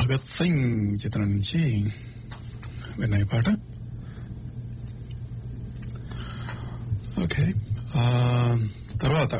భగత్ సింగ్ చిత్రం నుంచి విన్నాయి పాట ఓకే ఆ, తర్వాత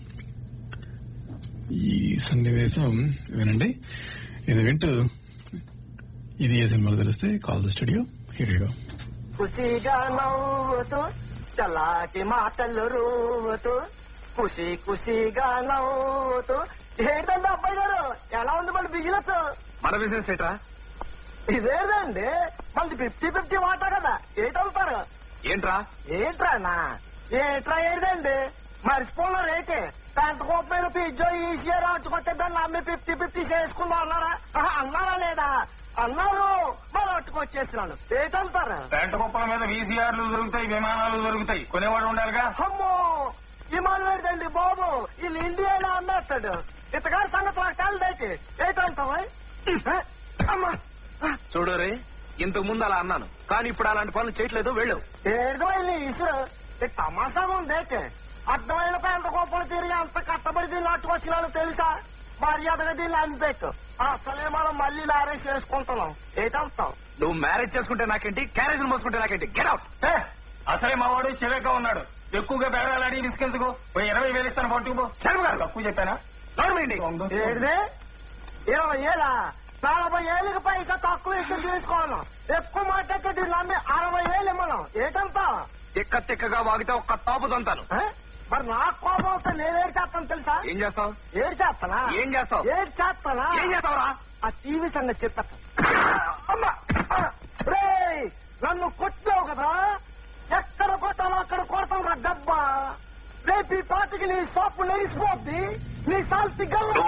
ఈ సన్నివేశం వినండి ఇది వింటూ ఇది ఏ సినిమాలో తెలిస్తే కాల్ ద స్టూడియో హీరో ఖుషిగా నవ్వుతూ చల్లాటి మాటలు రూవుతూ ఖుషి ఖుషిగా నవ్వుతూ ఏంటండి అబ్బాయి గారు ఎలా ఉంది మన బిజినెస్ మన బిజినెస్ ఏట్రా ఇదేదండి మనది ఫిఫ్టీ ఫిఫ్టీ వాటా కదా ఏటవుతారు ఏంట్రా ఏంట్రానా ఏంట్రా ఏదండి మర్చిపోయిన రేటే పెంట కోప మీద పిజ్జో ఈసీఆర్ అట్టుకొస్తే దాన్ని అమ్మి ఫిఫ్టీ ఫిఫ్టీ చేసుకుందాం అన్నారా ఆహా, అన్నారా లేదా అన్నారు మరి అట్టుకొచ్చేసినాను ఏటంటారు పెంట కుప్పల మీద వీసీఆర్లు దొరుకుతాయి విమానాలు దొరుకుతాయి కొనేవాడు ఉండాలిగా అమ్మో విమానం పెడదండి బాబు వీళ్ళు ఇండియాలో అమ్మేస్తాడు ఇతగారి సంగతి నాకు తెలిదైతే ఏటంటావా అమ్మా చూడు రే ఇంతకు ముందు అలా అన్నాను కానీ ఇప్పుడు అలాంటి పనులు చేయట్లేదు వెళ్ళు ఏడుదైన ఇసురు ఈ తమాషాగా ఉంది అయితే అర్థమైన పెంట కోపలు తిరిగి అంత కష్టపడి దీన్ని అట్టుకొచ్చినాను తెలుసా మర్యాదగా దీన్ని అనిపెట్టు అసలే మనం మళ్ళీ లారేజ్ చేసుకుంటున్నాం ఏటంటావు నువ్వు మ్యారేజ్ చేసుకుంటే నాకేంటి క్యారేజ్ మోసుకుంటే నాకేంటి గెట్ అవుట్ ఏ, అసలే మా వాడు చివరిగా ఉన్నాడు ఎక్కువగా బేరాలాడి తీసుకెళ్తుకో ఓ ఇరవై వేలు ఇస్తాను పట్టుకుపో శర్మ గారు తక్కువ చెప్పానా గవర్నమెంట్ ఏడిది ఇరవై ఏళ్ళ నలభై ఏళ్ళకి పైసా తక్కువ ఇచ్చి తీసుకోను ఎక్కువ మాట్లాడితే దీన్ని అమ్మి అరవై ఏళ్ళు ఇమ్మను ఏటంతా తిక్క తిక్కగా వాగితే ఒక్క తాపు తంతాను ఏ? మరి నా కోపం వస్తే నేను ఏడు చేస్తాను తెలుసా ఏం చేస్తావు ఏడు చేస్తానా ఏం చేస్తావు? ఏడు చేస్తానా ఏం చేస్తావురా ఆ టీవీ సంగతి చెప్పేస్తా అమ్మా! ఆ! రేయ్! నన్ను కొట్టావు కదా ఎక్కడ కొట్టాలో అక్కడ కొడతాం రా డబ్బా రేపు ఈ పాటికి నీ షాపు నెరిసిపోద్ది నీ సాల్తి గల్లా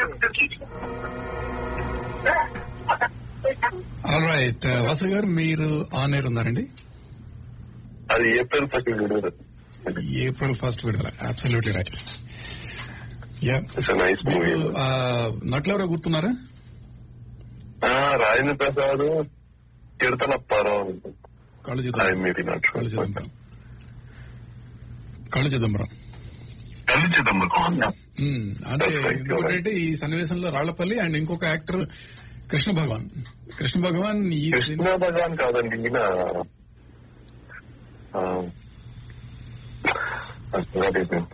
ఆల్ రైట్ వాసు గారు మీరు ఆన్ ఎయిర్ ఉన్నారండి అది ఏప్రిల్ ఫస్ట్ విడుదల ఏప్రిల్ ఫస్ట్ విడుదల absolutely right yeah it's nice movie మీకు ఆ, నటులెవరో గుర్తున్నారా రాజేంద్ర ప్రసాద్ కీర్తన పరం కళ్ళు అది చిదంబరం మీరు కళ్ళు చిదంబరం కళ్ళు చిదంబరం కళ్ళు చిదంబరం ఉమ్, అంటే That's right, you're ఇంకోటి అంటే ఈ సన్నివేశంలో రాళ్లపల్లి అండ్ ఇంకొక యాక్టర్ కృష్ణ భగవాన్ కృష్ణ భగవాన్ ఈ కృష్ణ సినిమా భగవాన్ కాదండి ఈయన ఆ, what is it?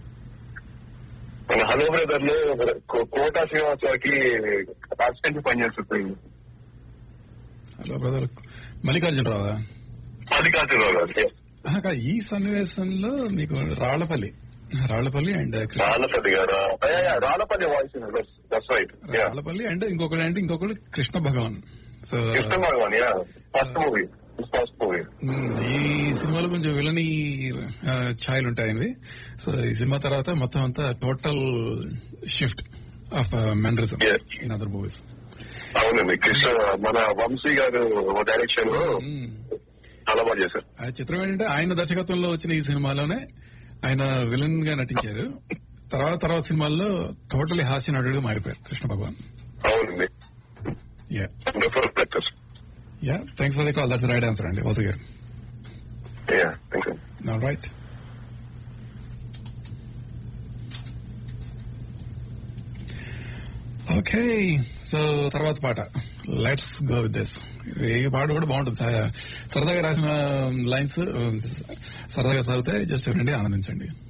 మన హలో బ్రదర్ లో కో- కోటా శ్రీనివాసరావుకి అసిస్టెంట్ పనిచేస్తుంది హలో బ్రదర్ మల్లికార్జునరావా మల్లికార్జునరావు గారు ఆహా, కాదు, ఈ సన్నివేశంలో మీకు Rallapalli Rallapalli and Krishna Rallapalli garu Rallapalli voice that's right Rallapalli and ఇంకొకటి అంటే ఇంకొకటి Krishna Bhagavan so Krishna Bhagavan yeah first movie first movie um, ఈ సినిమాలో కొంచెం విలని ఛాయలు ఉంటాయి సో ఈ సినిమా తర్వాత మొత్తం అంతా total shift of mannerism Yes. In other movies అవునండి కృష్ణ మన వంశీ గారు డైరెక్షన్ లో చాలా బాగా చేశారు ఆ చిత్రం ఏంటంటే ఆయన దర్శకత్వంలో వచ్చిన ఈ సినిమాలోనే ఆయన విలన్ గా నటించారు తర్వాత తర్వాత సినిమాల్లో టోటలీ హాస్య నటుడిగా మారిపోయారు కృష్ణ భగవాన్ అవునండి yeah different actors yeah thanks for the call that's right answer అండి Vasu garu yeah thank you right okay so తర్వాత పాట లెట్స్ గో విత్ దిస్ ఈ పాట కూడా బాగుంటుంది స- సరదాగా రాసిన లైన్స్ సరదాగా సాగితే జస్ట్ వినండి ఆనందించండి